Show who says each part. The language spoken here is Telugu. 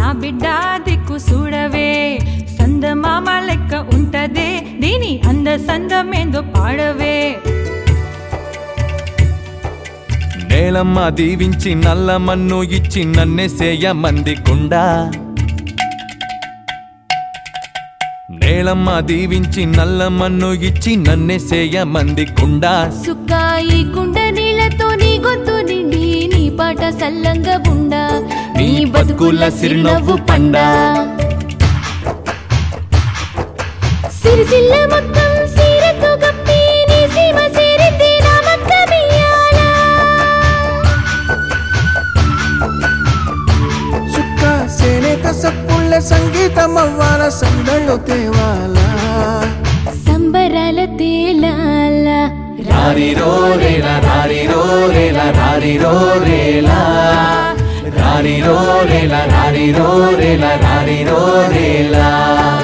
Speaker 1: బిడ్డ దిక్కు చూడవే సందమామ లెక్క ఉంటదే దీని అంద సందమేందో పాడవే
Speaker 2: నేలమ్మ దీవించి నల్ల మన్ను ఇచ్చి నన్నే సేయ మంది కుండా నేలమ్మ దీవించి నల్ల మన్ను ఇచ్చి నన్నే సేయ మంది కుండా
Speaker 3: సుక్కాయి కుండ నీళ్లతో నీ గొంతు నిండి నీ పాట సల్లంగా ఉండా
Speaker 2: నీ బతుకుల సిరినవ్వు పండా
Speaker 3: సిరిసిల్ల మొత్తం సీరతో కప్పి నీ సీమ చేరితే నా మక్కమియ్యాలా
Speaker 4: చుక్క సేనేత సప్పుళ్ళ సంగీతం అవ్వాల సందళ్ళు తేవాలా
Speaker 3: సంబరాల తేలాలా
Speaker 2: రారిరో రేలా రారిరో రేలా రారిరో రేలా రారిరో రేలా రారిరో రేలా రారిరో రేలా